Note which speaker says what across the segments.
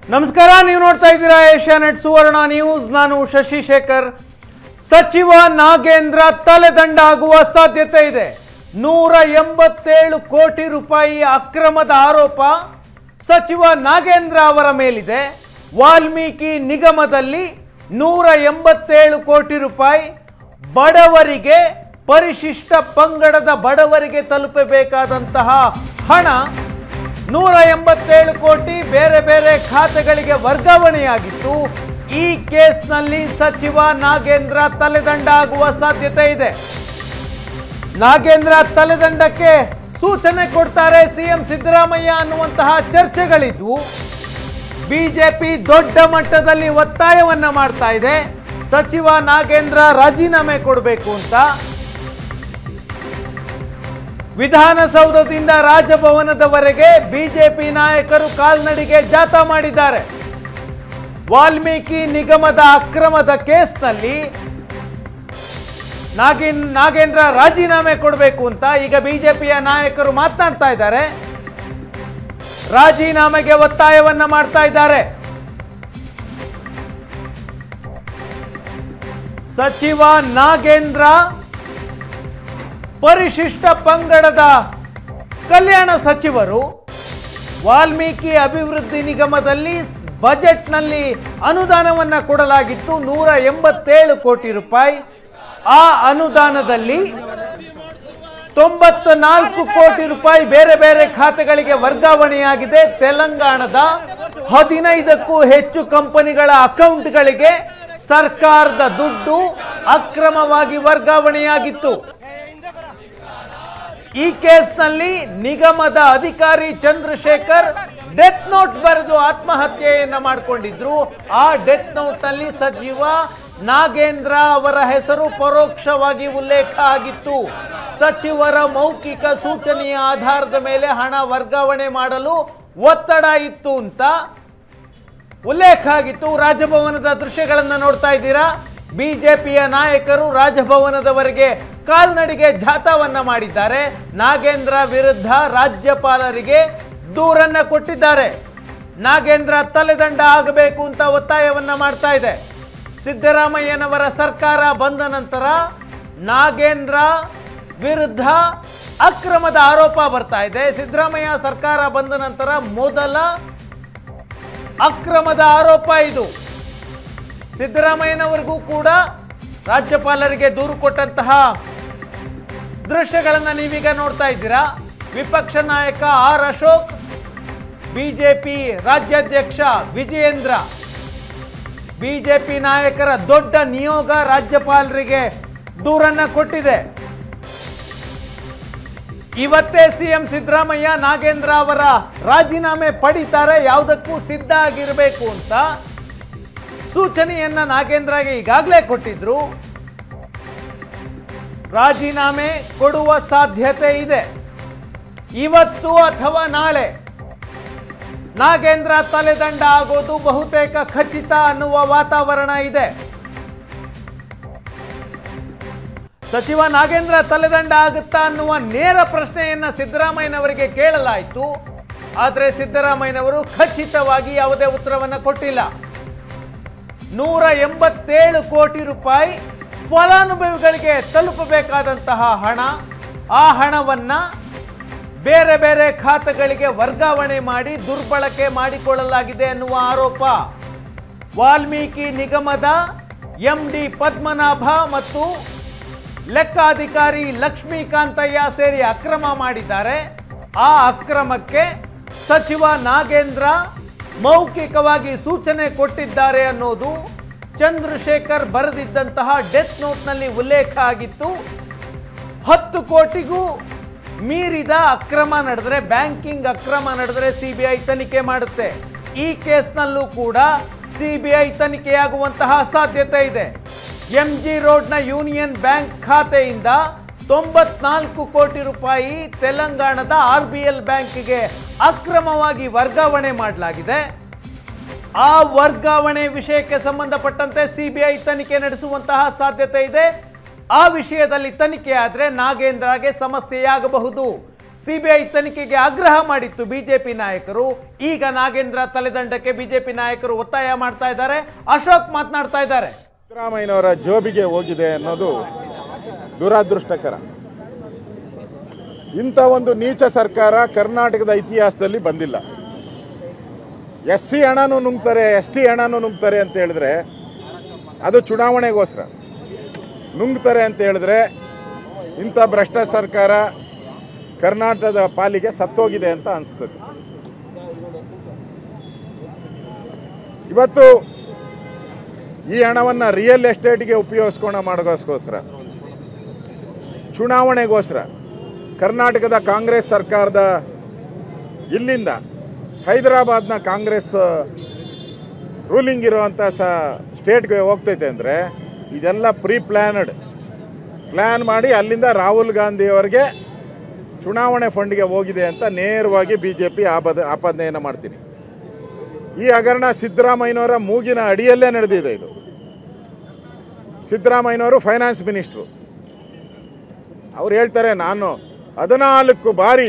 Speaker 1: ನಮಸ್ಕಾರ ನೀವು ನೋಡ್ತಾ ಇದ್ದೀರಾ ಏಷ್ಯಾನೆಟ್ ಸುವರ್ಣ ನ್ಯೂಸ್ ನಾನು ಶಶಿಶೇಖರ್ ಸಚಿವ ನಾಗೇಂದ್ರ ತಲೆದಂಡ ಆಗುವ ಸಾಧ್ಯತೆ ಇದೆ ನೂರ ಎಂಬತ್ತೇಳು ಕೋಟಿ ರೂಪಾಯಿ ಅಕ್ರಮದ ಆರೋಪ ಸಚಿವ ನಾಗೇಂದ್ರ ಅವರ ಮೇಲಿದೆ ವಾಲ್ಮೀಕಿ ನಿಗಮದಲ್ಲಿ ನೂರ ಎಂಬತ್ತೇಳು ಕೋಟಿ ರೂಪಾಯಿ ಬಡವರಿಗೆ ಪರಿಶಿಷ್ಟ ಪಂಗಡದ ಬಡವರಿಗೆ ತಲುಪಬೇಕಾದಂತಹ ಹಣ ನೂರ ಎಂಬತ್ತೇಳು ಕೋಟಿ ಬೇರೆ ಬೇರೆ ಖಾತೆಗಳಿಗೆ ವರ್ಗಾವಣೆಯಾಗಿತ್ತು ಈ ಕೇಸ್ನಲ್ಲಿ ಸಚಿವ ನಾಗೇಂದ್ರ ತಲೆದಂಡ ಆಗುವ ಸಾಧ್ಯತೆ ಇದೆ ನಾಗೇಂದ್ರ ತಲೆದಂಡಕ್ಕೆ ಸೂಚನೆ ಕೊಡ್ತಾರೆ ಸಿಎಂ ಸಿದ್ದರಾಮಯ್ಯ ಅನ್ನುವಂತಹ ಚರ್ಚೆಗಳಿದ್ವು ಬಿಜೆಪಿ ದೊಡ್ಡ ಮಟ್ಟದಲ್ಲಿ ಒತ್ತಾಯವನ್ನ ಮಾಡ್ತಾ ಇದೆ ಸಚಿವ ನಾಗೇಂದ್ರ ರಾಜೀನಾಮೆ ಕೊಡಬೇಕು ಅಂತ ವಿಧಾನಸೌಧದಿಂದ ರಾಜಭವನದವರೆಗೆ ಬಿಜೆಪಿ ನಾಯಕರು ಕಾಲ್ನಡಿಗೆ ಜಾಥಾ ಮಾಡಿದ್ದಾರೆ ವಾಲ್ಮೀಕಿ ನಿಗಮದ ಅಕ್ರಮದ ಕೇಸ್ನಲ್ಲಿ ನಾಗೇನ್ ನಾಗೇಂದ್ರ ರಾಜೀನಾಮೆ ಕೊಡಬೇಕು ಅಂತ ಈಗ ಬಿಜೆಪಿಯ ನಾಯಕರು ಮಾತನಾಡ್ತಾ ಇದ್ದಾರೆ ರಾಜೀನಾಮೆಗೆ ಒತ್ತಾಯವನ್ನ ಮಾಡ್ತಾ ಇದ್ದಾರೆ ಸಚಿವ ನಾಗೇಂದ್ರ ಪರಿಶಿಷ್ಟ ಪಂಗಡದ ಕಲ್ಯಾಣ ಸಚಿವರು ವಾಲ್ಮೀಕಿ ಅಭಿವೃದ್ಧಿ ನಿಗಮದಲ್ಲಿ ಬಜೆಟ್ನಲ್ಲಿ ಅನುದಾನವನ್ನ ಕೊಡಲಾಗಿತ್ತು ನೂರ ಎಂಬತ್ತೇಳು ಕೋಟಿ ರೂಪಾಯಿ ಆ ಅನುದಾನದಲ್ಲಿ ತೊಂಬತ್ತ ನಾಲ್ಕು ಕೋಟಿ ರೂಪಾಯಿ ಬೇರೆ ಬೇರೆ ಖಾತೆಗಳಿಗೆ ವರ್ಗಾವಣೆಯಾಗಿದೆ ತೆಲಂಗಾಣದ ಹದಿನೈದಕ್ಕೂ ಹೆಚ್ಚು ಕಂಪನಿಗಳ ಅಕೌಂಟ್ಗಳಿಗೆ ಸರ್ಕಾರದ ದುಡ್ಡು ಅಕ್ರಮವಾಗಿ ವರ್ಗಾವಣೆಯಾಗಿತ್ತು ಈ ಕೇಸ್ನಲ್ಲಿ ನಿಗಮದ ಅಧಿಕಾರಿ ಚಂದ್ರಶೇಖರ್ ಡೆತ್ ನೋಟ್ ಬರೆದು ಆತ್ಮಹತ್ಯೆಯನ್ನ ಮಾಡಿಕೊಂಡಿದ್ರು ಆ ಡೆತ್ ನೋಟ್ ನಲ್ಲಿ ಸಚಿವ ನಾಗೇಂದ್ರ ಅವರ ಹೆಸರು ಪರೋಕ್ಷವಾಗಿ ಉಲ್ಲೇಖ ಆಗಿತ್ತು ಸಚಿವರ ಮೌಖಿಕ ಸೂಚನೆಯ ಆಧಾರದ ಮೇಲೆ ಹಣ ವರ್ಗಾವಣೆ ಮಾಡಲು ಒತ್ತಡ ಇತ್ತು ಅಂತ ಉಲ್ಲೇಖ ಆಗಿತ್ತು ರಾಜಭವನದ ದೃಶ್ಯಗಳನ್ನು ನೋಡ್ತಾ ಇದ್ದೀರಾ ಬಿಜೆಪಿಯ ನಾಯಕರು ರಾಜಭವನದವರೆಗೆ ಕಾಲ್ನಡಿಗೆ ಜಾಥಾವನ್ನ ಮಾಡಿದ್ದಾರೆ ನಾಗೇಂದ್ರ ವಿರುದ್ಧ ರಾಜ್ಯಪಾಲರಿಗೆ ದೂರನ್ನ ಕೊಟ್ಟಿದ್ದಾರೆ ನಾಗೇಂದ್ರ ತಲೆದಂಡ ಆಗಬೇಕು ಅಂತ ಒತ್ತಾಯವನ್ನ ಮಾಡ್ತಾ ಇದೆ ಸಿದ್ದರಾಮಯ್ಯನವರ ಸರ್ಕಾರ ಬಂದ ನಂತರ ನಾಗೇಂದ್ರ ವಿರುದ್ಧ ಅಕ್ರಮದ ಆರೋಪ ಬರ್ತಾ ಇದೆ ಸಿದ್ದರಾಮಯ್ಯ ಸರ್ಕಾರ ಬಂದ ನಂತರ ಮೊದಲ ಅಕ್ರಮದ ಆರೋಪ ಇದು ಸಿದ್ದರಾಮಯ್ಯನವರಿಗೂ ಕೂಡ ರಾಜ್ಯಪಾಲರಿಗೆ ದೂರು ಕೊಟ್ಟಂತಹ ದೃಶ್ಯಗಳನ್ನು ನೀವೀಗ ನೋಡ್ತಾ ಇದ್ದೀರಾ ವಿಪಕ್ಷ ನಾಯಕ ಆರ್ ಅಶೋಕ್ ಬಿಜೆಪಿ ರಾಜ್ಯಾಧ್ಯಕ್ಷ ವಿಜಯೇಂದ್ರ ಬಿಜೆಪಿ ನಾಯಕರ ದೊಡ್ಡ ನಿಯೋಗ ರಾಜ್ಯಪಾಲರಿಗೆ ದೂರನ್ನ ಕೊಟ್ಟಿದೆ ಇವತ್ತೇ ಸಿಎಂ ಸಿದ್ದರಾಮಯ್ಯ ನಾಗೇಂದ್ರ ಅವರ ರಾಜೀನಾಮೆ ಪಡಿತಾರೆ ಯಾವುದಕ್ಕೂ ಸಿದ್ಧ ಆಗಿರಬೇಕು ಅಂತ ಸೂಚನೆಯನ್ನ ನಾಗೇಂದ್ರಗೆ ಈಗಾಗಲೇ ಕೊಟ್ಟಿದ್ರು ರಾಜೀನಾಮೆ ಕೊಡುವ ಸಾಧ್ಯತೆ ಇದೆ ಇವತ್ತು ಅಥವಾ ನಾಳೆ ನಾಗೇಂದ್ರ ತಲೆದಂಡ ಆಗೋದು ಬಹುತೇಕ ಖಚಿತ ಅನ್ನುವ ವಾತಾವರಣ ಇದೆ ಸಚಿವ ನಾಗೇಂದ್ರ ತಲೆದಂಡ ಆಗುತ್ತಾ ಅನ್ನುವ ನೇರ ಪ್ರಶ್ನೆಯನ್ನ ಸಿದ್ದರಾಮಯ್ಯನವರಿಗೆ ಕೇಳಲಾಯಿತು ಆದರೆ ಸಿದ್ದರಾಮಯ್ಯನವರು ಖಚಿತವಾಗಿ ಯಾವುದೇ ಉತ್ತರವನ್ನು ಕೊಟ್ಟಿಲ್ಲ ನೂರ ಎಂಬತ್ತೇಳು ಕೋಟಿ ರೂಪಾಯಿ ಫಲಾನುಭವಿಗಳಿಗೆ ತಲುಪಬೇಕಾದಂತಹ ಹಣ ಆ ಹಣವನ್ನ ಬೇರೆ ಬೇರೆ ಖಾತೆಗಳಿಗೆ ವರ್ಗಾವಣೆ ಮಾಡಿ ದುರ್ಬಳಕೆ ಮಾಡಿಕೊಳ್ಳಲಾಗಿದೆ ಅನ್ನುವ ಆರೋಪ ವಾಲ್ಮೀಕಿ ನಿಗಮದ ಎಂ ಡಿ ಪದ್ಮನಾಭ ಮತ್ತು ಲೆಕ್ಕಾಧಿಕಾರಿ ಲಕ್ಷ್ಮೀಕಾಂತಯ್ಯ ಸೇರಿ ಅಕ್ರಮ ಮಾಡಿದ್ದಾರೆ ಆ ಅಕ್ರಮಕ್ಕೆ ಸಚಿವ ನಾಗೇಂದ್ರ ಮೌಖಿಕವಾಗಿ ಸೂಚನೆ ಕೊಟ್ಟಿದ್ದಾರೆ ಅನ್ನೋದು ಚಂದ್ರಶೇಖರ್ ಬರೆದಿದ್ದಂತಹ ಡೆತ್ ನೋಟ್ನಲ್ಲಿ ಉಲ್ಲೇಖ ಆಗಿತ್ತು ಹತ್ತು ಕೋಟಿಗೂ ಮೀರಿದ ಅಕ್ರಮ ನಡೆದರೆ ಬ್ಯಾಂಕಿಂಗ್ ಅಕ್ರಮ ನಡೆದರೆ ಸಿಬಿಐ ತನಿಖೆ ಮಾಡುತ್ತೆ ಈ ಕೇಸ್ನಲ್ಲೂ ಕೂಡ ಸಿಬಿಐ ತನಿಖೆಯಾಗುವಂತಹ ಸಾಧ್ಯತೆ ಇದೆ ಎಂ ಜಿ ರೋಡ್ನ ಯೂನಿಯನ್ ಬ್ಯಾಂಕ್ ಖಾತೆಯಿಂದ ತೊಂಬತ್ನಾಲ್ಕು ಕೋಟಿ ರೂಪಾಯಿ ತೆಲಂಗಾಣದ ಆರ್ ಬಿ ಎಲ್ ಬ್ಯಾಂಕ್ಗೆ ಅಕ್ರಮವಾಗಿ ವರ್ಗಾವಣೆ ಮಾಡಲಾಗಿದೆ ಆ ವರ್ಗಾವಣೆ ವಿಷಯಕ್ಕೆ ಸಂಬಂಧಪಟ್ಟಂತೆ ಸಿಬಿಐ ತನಿಖೆ ನಡೆಸುವಂತಹ ಸಾಧ್ಯತೆ ಇದೆ ಆ ವಿಷಯದಲ್ಲಿ ತನಿಖೆ ಆದರೆ ನಾಗೇಂದ್ರಗೆ ಸಮಸ್ಯೆಯಾಗಬಹುದು ಸಿಬಿಐ ತನಿಖೆಗೆ ಆಗ್ರಹ ಮಾಡಿತ್ತು ಬಿಜೆಪಿ ನಾಯಕರು ಈಗ ನಾಗೇಂದ್ರ ತಲೆದಂಡಕ್ಕೆ ಬಿಜೆಪಿ ನಾಯಕರು ಒತ್ತಾಯ ಮಾಡ್ತಾ ಇದ್ದಾರೆ ಅಶೋಕ್ ಮಾತನಾಡ್ತಾ ಇದ್ದಾರೆ
Speaker 2: ಸಿದ್ದರಾಮಯ್ಯನವರ ಜೋಬಿಗೆ ಹೋಗಿದೆ ಅನ್ನೋದು ದುರಾದೃಷ್ಟಕರ ಇಂಥ ಒಂದು ನೀಚ ಸರ್ಕಾರ ಕರ್ನಾಟಕದ ಇತಿಹಾಸದಲ್ಲಿ ಬಂದಿಲ್ಲ ಎಸ್ ಸಿ ಹಣನೂ ನುಂಗ್ತಾರೆ ಎಸ್ ಟಿ ಹಣನೂ ನುಂಗ್ತಾರೆ ಅಂತ ಹೇಳಿದ್ರೆ ಅದು ಚುನಾವಣೆಗೋಸ್ಕರ ನುಂಗ್ತಾರೆ ಅಂತ ಹೇಳಿದ್ರೆ ಇಂಥ ಭ್ರಷ್ಟ ಸರ್ಕಾರ ಕರ್ನಾಟಕದ ಪಾಲಿಗೆ ಸತ್ತೋಗಿದೆ ಅಂತ ಅನಿಸ್ತದೆ ಇವತ್ತು ಈ ಹಣವನ್ನು ರಿಯಲ್ ಎಸ್ಟೇಟ್ಗೆ ಉಪಯೋಗಿಸ್ಕೊಂಡ ಮಾಡೋಗೋಸ್ಕರ ಚುನಾವಣೆಗೋಸ್ಕರ ಕರ್ನಾಟಕದ ಕಾಂಗ್ರೆಸ್ ಸರ್ಕಾರದ ಇಲ್ಲಿಂದ ಹೈದರಾಬಾದ್ನ ಕಾಂಗ್ರೆಸ್ ರೂಲಿಂಗ್ ಇರುವಂಥ ಸ ಸ್ಟೇಟ್ಗೆ ಹೋಗ್ತೈತೆ ಅಂದರೆ ಇದೆಲ್ಲ ಪ್ರೀ ಪ್ಲ್ಯಾನಡ್ ಪ್ಲ್ಯಾನ್ ಮಾಡಿ ಅಲ್ಲಿಂದ ರಾಹುಲ್ ಗಾಂಧಿಯವರಿಗೆ ಚುನಾವಣೆ ಫಂಡ್ಗೆ ಹೋಗಿದೆ ಅಂತ ನೇರವಾಗಿ ಬಿ ಜೆ ಪಿ ಆಪದ ಆಪಾದನೆಯನ್ನು ಮಾಡ್ತೀನಿ ಈ ಹಗರಣ ಸಿದ್ದರಾಮಯ್ಯನವರ ಮೂಗಿನ ಅಡಿಯಲ್ಲೇ ನಡೆದಿದೆ ಇದು ಸಿದ್ದರಾಮಯ್ಯನವರು ಫೈನಾನ್ಸ್ ಮಿನಿಸ್ಟ್ರು ಅವ್ರು ಹೇಳ್ತಾರೆ ನಾನು ಹದಿನಾಲ್ಕು ಬಾರಿ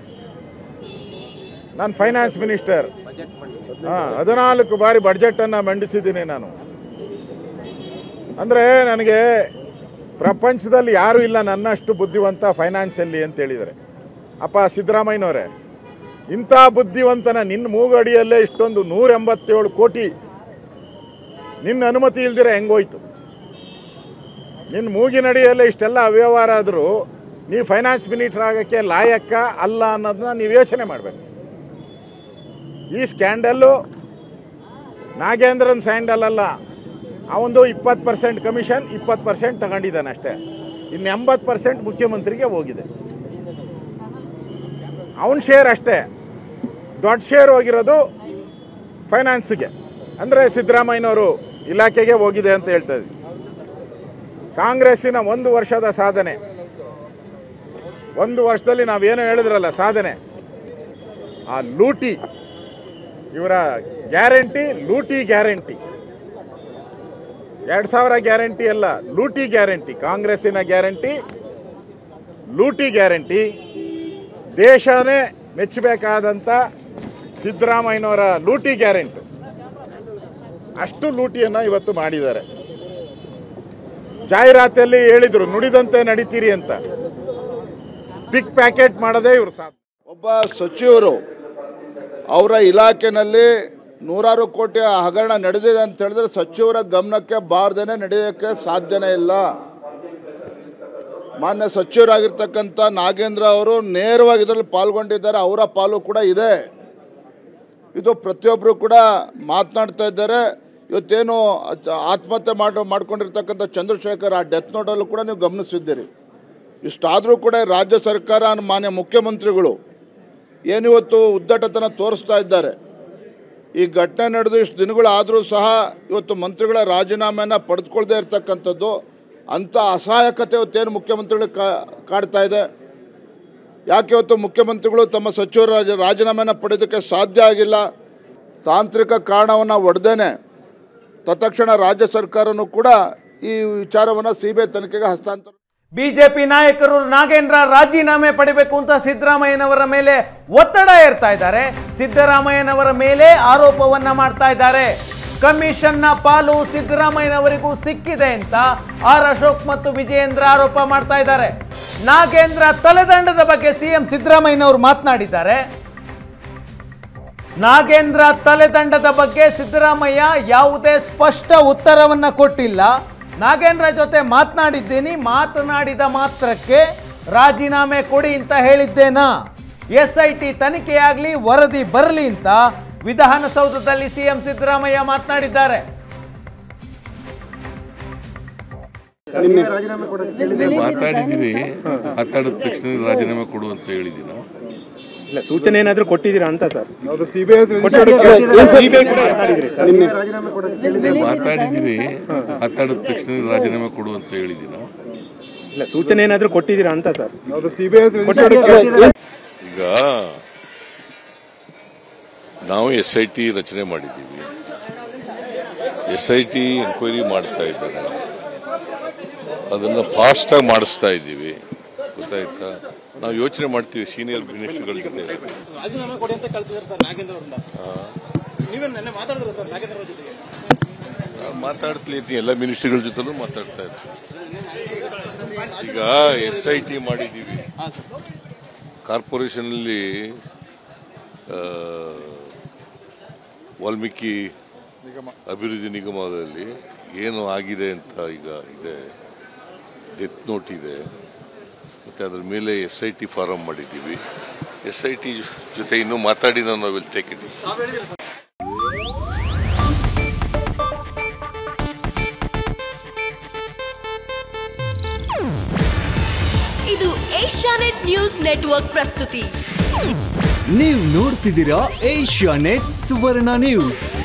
Speaker 2: ನಾನು ಫೈನಾನ್ಸ್ ಮಿನಿಸ್ಟರ್ ಹಾಂ ಹದಿನಾಲ್ಕು ಬಾರಿ ಬಡ್ಜೆಟನ್ನು ಮಂಡಿಸಿದ್ದೀನಿ ನಾನು ಅಂದರೆ ನನಗೆ ಪ್ರಪಂಚದಲ್ಲಿ ಯಾರೂ ಇಲ್ಲ ನನ್ನಷ್ಟು ಬುದ್ಧಿವಂತ ಫೈನಾನ್ಸಲ್ಲಿ ಅಂತ ಹೇಳಿದ್ದಾರೆ ಅಪ್ಪ ಸಿದ್ದರಾಮಯ್ಯನವರೇ ಇಂಥ ಬುದ್ಧಿವಂತನ ನಿನ್ನ ಮೂಗಡಿಯಲ್ಲೇ ಇಷ್ಟೊಂದು ನೂರ ಎಂಬತ್ತೇಳು ಕೋಟಿ ನಿನ್ನ ಅನುಮತಿ ಇಲ್ದಿರ ಹೆಂಗೋಯ್ತು ನಿನ್ನ ಮೂಗಿನಡಿಯಲ್ಲೇ ಇಷ್ಟೆಲ್ಲ ಅವ್ಯವಹಾರ ಆದರೂ ನೀವು ಫೈನಾನ್ಸ್ ಮಿನಿಸ್ಟರ್ ಆಗೋಕ್ಕೆ ಲಾಯಕ್ಕ ಅಲ್ಲ ಅನ್ನೋದನ್ನ ನೀವು ಯೋಚನೆ ಮಾಡಬೇಕು ಈ ಸ್ಕ್ಯಾಂಡಲ್ಲು ನಾಗೇಂದ್ರನ್ ಸ್ಯಾಂಡಲ್ ಅಲ್ಲ ಅವನದು ಇಪ್ಪತ್ತು ಪರ್ಸೆಂಟ್ ಕಮಿಷನ್ ಇಪ್ಪತ್ತು ಪರ್ಸೆಂಟ್ ತಗೊಂಡಿದ್ದಾನೆ ಅಷ್ಟೇ ಇನ್ನು ಎಂಬತ್ತು ಪರ್ಸೆಂಟ್ ಮುಖ್ಯಮಂತ್ರಿಗೆ ಹೋಗಿದೆ ಅವನ ಶೇರ್ ಅಷ್ಟೇ ದೊಡ್ಡ ಶೇರ್ ಹೋಗಿರೋದು ಫೈನಾನ್ಸ್ಗೆ ಅಂದರೆ ಸಿದ್ದರಾಮಯ್ಯನವರು ಇಲಾಖೆಗೆ ಹೋಗಿದೆ ಅಂತ ಹೇಳ್ತಾ ಇದ್ವಿ ಕಾಂಗ್ರೆಸ್ಸಿನ ಒಂದು ವರ್ಷದ ಸಾಧನೆ ಒಂದು ವರ್ಷದಲ್ಲಿ ನಾವೇನು ಹೇಳಿದ್ರಲ್ಲ ಸಾಧನೆ ಆ ಲೂಟಿ ಇವರ ಗ್ಯಾರಂಟಿ ಲೂಟಿ ಗ್ಯಾರಂಟಿ ಎರಡು ಸಾವಿರ ಗ್ಯಾರಂಟಿ ಅಲ್ಲ ಲೂಟಿ ಗ್ಯಾರಂಟಿ ಕಾಂಗ್ರೆಸ್ಸಿನ ಗ್ಯಾರಂಟಿ ಲೂಟಿ ಗ್ಯಾರಂಟಿ ದೇಶನೇ ಮೆಚ್ಚಬೇಕಾದಂಥ ಸಿದ್ದರಾಮಯ್ಯನವರ ಲೂಟಿ ಗ್ಯಾರಂಟಿ ಅಷ್ಟು ಲೂಟಿಯನ್ನು ಇವತ್ತು ಮಾಡಿದ್ದಾರೆ ಜಾಹೀರಾತಲ್ಲಿ ಹೇಳಿದರು ನುಡಿದಂತೆ ನಡೀತೀರಿ ಅಂತ ಪಿಕ್ ಪ್ಯಾಕೆಟ್ ಮಾಡೋದೇ ಇವರು ಸಾಧನೆ
Speaker 3: ಒಬ್ಬ ಸಚಿವರು ಅವರ ಇಲಾಖೆನಲ್ಲಿ ನೂರಾರು ಕೋಟಿ ಹಗರಣ ನಡೆದಿದೆ ಅಂತ ಹೇಳಿದ್ರೆ ಸಚಿವರ ಗಮನಕ್ಕೆ ಬಾರ್ದೇನೆ ನಡೆಯೋಕ್ಕೆ ಸಾಧ್ಯನೇ ಇಲ್ಲ ಮಾನ್ಯ ಸಚಿವರಾಗಿರ್ತಕ್ಕಂಥ ನಾಗೇಂದ್ರ ಅವರು ನೇರವಾಗಿ ಇದರಲ್ಲಿ ಪಾಲ್ಗೊಂಡಿದ್ದಾರೆ ಅವರ ಪಾಲು ಕೂಡ ಇದೆ ಇದು ಪ್ರತಿಯೊಬ್ಬರು ಕೂಡ ಮಾತನಾಡ್ತಾ ಇದ್ದಾರೆ ಇವತ್ತೇನು ಅಚ- ಆತ್ಮಹತ್ಯೆ ಮಾಡಿ ಮಾಡ್ಕೊಂಡಿರ್ತಕ್ಕಂಥ ಚಂದ್ರಶೇಖರ್ ಆ ಡೆತ್ ನೋಟಲ್ಲೂ ಕೂಡ ನೀವು ಗಮನಿಸಿದ್ದೀರಿ ಇಷ್ಟಾದರೂ ಕೂಡ ರಾಜ್ಯ ಸರ್ಕಾರ ಮಾನ್ಯ ಮುಖ್ಯಮಂತ್ರಿಗಳು ಏನಿವತ್ತು ಉದ್ದಟತನ ತೋರಿಸ್ತಾ ಇದ್ದಾರೆ ಈ ಘಟನೆ ನಡೆದು ಇಷ್ಟು ದಿನಗಳಾದರೂ ಸಹ ಇವತ್ತು ಮಂತ್ರಿಗಳ ರಾಜೀನಾಮೆಯನ್ನು ಪಡೆದುಕೊಳ್ಳದೆ ಇರತಕ್ಕಂಥದ್ದು ಅಂಥ ಅಸಹಾಯಕತೆ ಇವತ್ತೇನು ಮುಖ್ಯಮಂತ್ರಿಗಳಿಗೆ ಕಾ ಕಾಡ್ತಾ ಇದೆ ಯಾಕೆ ಇವತ್ತು ಮುಖ್ಯಮಂತ್ರಿಗಳು ತಮ್ಮ ಸಚಿವರ ರಾಜ ರಾಜೀನಾಮೆಯನ್ನು ಪಡೆಯೋದಕ್ಕೆ ಸಾಧ್ಯ ಆಗಿಲ್ಲ ತಾಂತ್ರಿಕ ಕಾರಣವನ್ನು ಒಡೆದೇನೆ ತತ್ಕ್ಷಣ ರಾಜ್ಯ ಸರ್ಕಾರನೂ ಕೂಡ ಈ ವಿಚಾರವನ್ನು ಸಿ ಬಿ ಐ ತನಿಖೆಗೆ ಹಸ್ತಾಂತರ
Speaker 1: ಬಿಜೆಪಿ ನಾಯಕರು ನಾಗೇಂದ್ರ ರಾಜೀನಾಮೆ ಪಡಿಬೇಕು ಅಂತ ಸಿದ್ದರಾಮಯ್ಯನವರ ಮೇಲೆ ಒತ್ತಡ ಏರ್ತಾ ಇದ್ದಾರೆ ಸಿದ್ದರಾಮಯ್ಯನವರ ಮೇಲೆ ಆರೋಪವನ್ನ ಮಾಡ್ತಾ ಇದ್ದಾರೆ ಕಮಿಷನ್ನ ಪಾಲು ಸಿದ್ದರಾಮಯ್ಯನವರಿಗೂ ಸಿಕ್ಕಿದೆ ಅಂತ ಆರ್ ಅಶೋಕ್ ಮತ್ತು ವಿಜಯೇಂದ್ರ ಆರೋಪ ಮಾಡ್ತಾ ಇದ್ದಾರೆ ನಾಗೇಂದ್ರ ತಲೆದಂಡದ ಬಗ್ಗೆ ಸಿಎಂ ಸಿದ್ದರಾಮಯ್ಯನವರು ಮಾತನಾಡಿದ್ದಾರೆ ನಾಗೇಂದ್ರ ತಲೆದಂಡದ ಬಗ್ಗೆ ಸಿದ್ದರಾಮಯ್ಯ ಯಾವುದೇ ಸ್ಪಷ್ಟ ಉತ್ತರವನ್ನ ಕೊಟ್ಟಿಲ್ಲ ನಾಗೇಂದ್ರ ಜೊತೆ ಮಾತನಾಡಿದ್ದೀನಿ ಮಾತನಾಡಿದ ಮಾತ್ರಕ್ಕೆ ರಾಜೀನಾಮೆ ಕೊಡಿ ಅಂತ ಹೇಳಿದ್ದೇನಾ ಎಸ್ ಐ ಟಿ ತನಿಖೆಯಾಗಲಿ ವರದಿ ಬರಲಿ ಅಂತ ವಿಧಾನಸೌಧದಲ್ಲಿ ಸಿಎಂ ಸಿದ್ದರಾಮಯ್ಯ ಮಾತನಾಡಿದ್ದಾರೆ
Speaker 4: ಮಾತಾಡಿದ್ದೀನಿ ಮಾತಾಡಿದ ತಕ್ಷಣ ರಾಜೀನಾಮೆ ಕೊಡು ಅಂತ ಹೇಳಿದ್ದೀನ
Speaker 5: ಇಲ್ಲ ಸೂಚನೆ ಏನಾದ್ರೂ ಕೊಟ್ಟಿದ್ದೀರಾ ಅಂತ ಸರ್
Speaker 2: ಹೌದು ಸಿ ಬಿ ಐ
Speaker 5: ಸಿಬಿಐ ಕೂಡ ಮಾತಾಡಿದ್ರಿ ಸರ್ ನಿನ್ನೆ
Speaker 4: ಮಾತಾಡಿದ್ದೀನಿ ಮಾತಾಡಿದ ತಕ್ಷಣ ರಾಜೀನಾಮೆ ಕೊಡು ಅಂತ ಹೇಳಿದ್ದೀನ
Speaker 5: ಇಲ್ಲ ಸೂಚನೆ ಏನಾದ್ರೂ ಕೊಟ್ಟಿದ್ದೀರಾ ಅಂತ ಸರ್
Speaker 2: ಹೌದು ಸಿ ಬಿ ಐ
Speaker 4: ಈಗ ನಾವು ಎಸ್ ಐ ಟಿ ರಚನೆ ಮಾಡಿದ್ದೀವಿ ಎಸ್ ಐ ಟಿ ಎನ್ಕ್ವೈರಿ ಮಾಡ್ತಾ ಇದ್ದಾರೆ ಅದನ್ನು ಫಾಸ್ಟಾಗಿ ಮಾಡಿಸ್ತಾ ಇದ್ದೀವಿ ಗೊತ್ತಾಯ್ತಾ ನಾವು ಯೋಚನೆ ಮಾಡ್ತೀವಿ ಸೀನಿಯರ್ ಮಿನಿಸ್ಟರ್ಗಳ ಜೊತೆ
Speaker 6: ರಾಜೀನಾಮೆ ಕೊಡಿ ಅಂತ ಕಳ್ತಿದ್ದಾರೆ ಸರ್ ನಾಗೇಂದ್ರ ಅವರಿಂದ ನೀವೇ ನೆನ್ನೆ ಮಾತಾಡಿದ್ರ ಸರ್ ನಾಗೇಂದ್ರ ಅವ್ರ ಜೊತೆಗೆ
Speaker 4: ನಾನು ಮಾತಾಡ್ತಾ ಇದ್ದೀನಿ ಎಲ್ಲ ಮಿನಿಸ್ಟರ್ಗಳ ಜೊತೆಲೂ ಮಾತಾಡ್ತಾ ಇದ್ದೀನಿ ಈಗ ಎಸ್ ಐ ಟಿ ಮಾಡಿದ್ದೀವಿ ಕಾರ್ಪೊರೇಷನಲ್ಲಿ ಆ, ವಾಲ್ಮೀಕಿ ಅಭಿವೃದ್ಧಿ ನಿಗಮದಲ್ಲಿ ಏನು ಆಗಿದೆ ಅಂತ ಈಗ ಇದೆ ಡೆತ್ ನೋಟ್ ಇದೆ ಮತ್ತು ಅದ್ರ ಮೇಲೆ ಎಸ್ ಐ ಟಿ ಫಾರಂ ಮಾಡಿದ್ದೀವಿ ಎಸ್ ಐ ಟಿ ಜೊತೆ ಇನ್ನೂ ಮಾತಾಡಿ ನಾನು ವಿಲ್ ಟೇಕ್ ಇಟ್
Speaker 7: ಇದು ಏಷ್ಯಾನೆಟ್ ನ್ಯೂಸ್ ನೆಟ್ವರ್ಕ್ ಪ್ರಸ್ತುತಿ
Speaker 8: ನೀವು ನೋಡ್ತಿದ್ದೀರಾ ಏಷ್ಯಾ ನೆಟ್ ಸುವರ್ಣ ನ್ಯೂಸ್